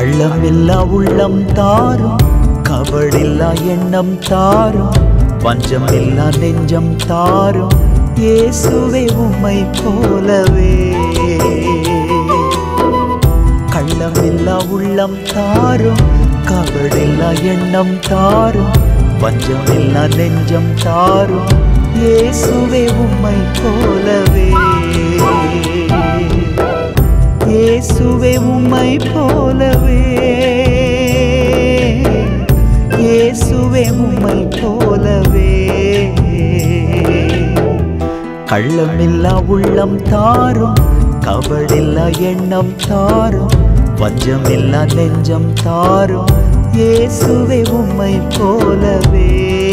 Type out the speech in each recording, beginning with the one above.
கள்ளமில்லா உள்ளம் தாரும் கபடில்லா எண்ணம் தாரும் பஞ்சமில்லா நெஞ்சம் தாரும் இயேசுவே உம்மை போலவே கள்ளமில்லா உள்ளம் தாரும் கபடில்லா எண்ணம் தாரும் பஞ்சமில்லா நெஞ்சம் தாரும் இயேசுவே உம்மை போலவே இயேசுவே உம்மை போலவே இயேசுவே உம்மை போலவே கள்ளமில்லா உள்ளம் தாரும் கபடில்லா எண்ணம் தாரும் வஞ்சமில்லா நெஞ்சம் தாரும் இயேசுவே உம்மை போலவே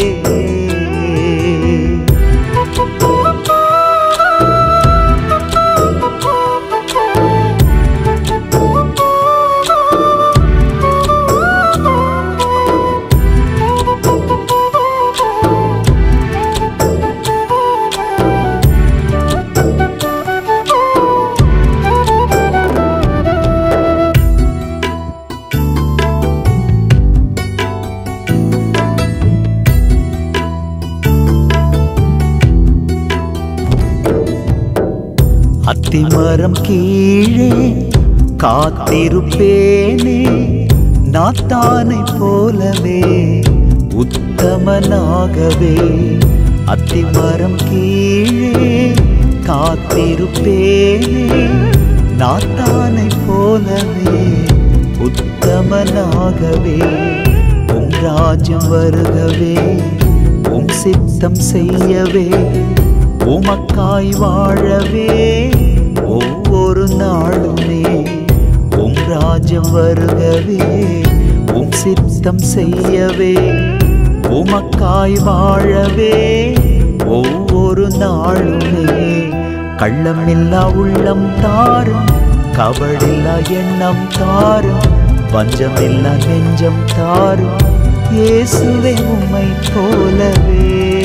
அத்திமரம் கீழே காத்திருப்பேனே நாத்தானை போலவே உத்தமனாகவே அத்திமரம் கீழே காத்திருப்பேனே நாத்தானை போலவே உத்தமனாகவே உம் ராஜ்யம் வருகவே உம் சித்தம் செய்யவே உமக்காய் வாழவே ஒவ்வொரு நாளுமே உம் ராஜ்யம் வருகவே உம் சித்தம் செய்யவே உமக்காய் வாழவே ஒவ்வொரு நாளுமே கள்ளமில்லா உள்ளம் தாரும் கபடில்லா எண்ணம் தாரும் பஞ்சமில்லா நெஞ்சம் தாரும் இயேசுவே உம்மை போலவே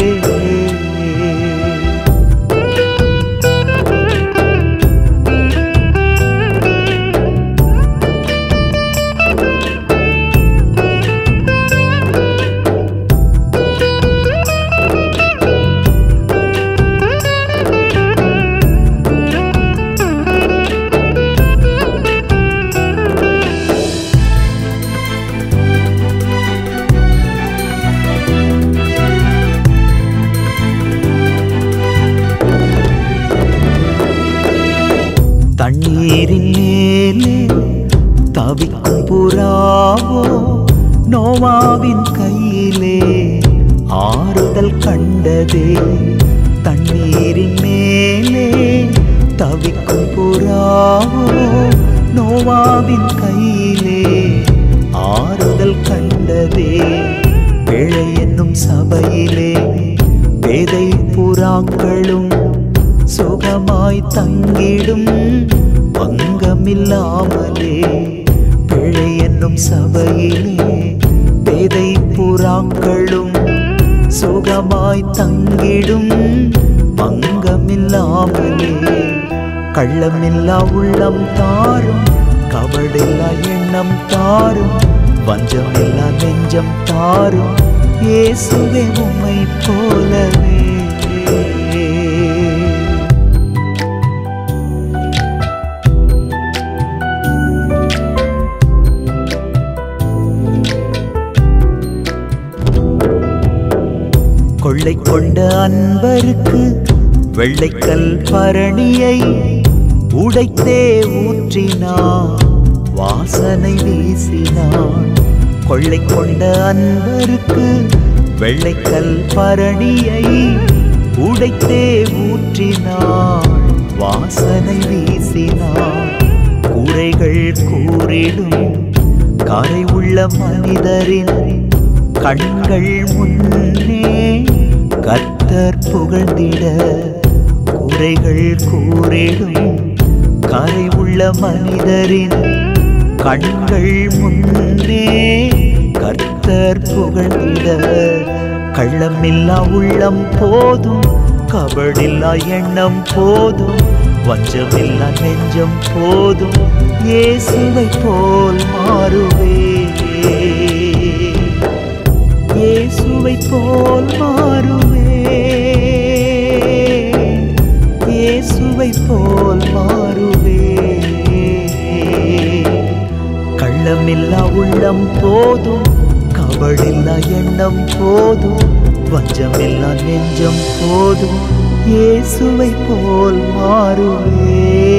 தண்ணீரின் மேலே தவிக்கும் புறாவோ நோவாவின் கையிலே ஆறுதல் கண்டதே தண்ணீரின் மேலே தவிக்கும் புறாவோ நோவாவின் கையிலே ஆறுதல் கண்டதே பிழை என்னும் சபையிலே பேதை புறாக்களும் சுகமாய் தங்கிடும் பங்கமில்லாமலே பிழை என்னும் சபையிலே பேதை புறாக்களும் சுகமாய் தங்கிடும் பங்கமில்லாமலே கள்ளமில்லா உள்ளம் தாரும் கபடில்லா எண்ணம் தாரும் வஞ்சமில்லா நெஞ்சம் தாரும் இயேசுவே உம்மை போலவே கொள்ளை கொண்ட அன்பருக்கு வெள்ளைக்கல் பரணியை உடைத்தே ஊற்றினான் வாசனை வீசினான் கொள்ளை கொண்ட அன்பருக்கு வெள்ளைக்கல் பரணியை உடைத்தே ஊற்றினான் வாசனை வீசினான் கூரைகள் கூறிடும் கரை உள்ள மனிதரின் கண்கள் முன்னே கர்த்தர் புகழ்ந்திட குறைகள் கூறிடும் கரை உள்ள மனிதரின் கண்கள் முன்னே கர்த்தர் புகழ்ந்திட கள்ளமில்லா உள்ளம் போதும் கபடில்லா எண்ணம் போதும் வஞ்சமில்லா நெஞ்சம் போதும் இயேசுவை போல் மாற மாறுவே இயேசுவை போல் மாறுவே இயேசுவை போல் மாறுவே கள்ளமில்லா உள்ளம் போதும் கபடில்லா எண்ணம் போதும் வஞ்சமில்லா நெஞ்சம் போதும் இயேசுவை போல் மாறுவே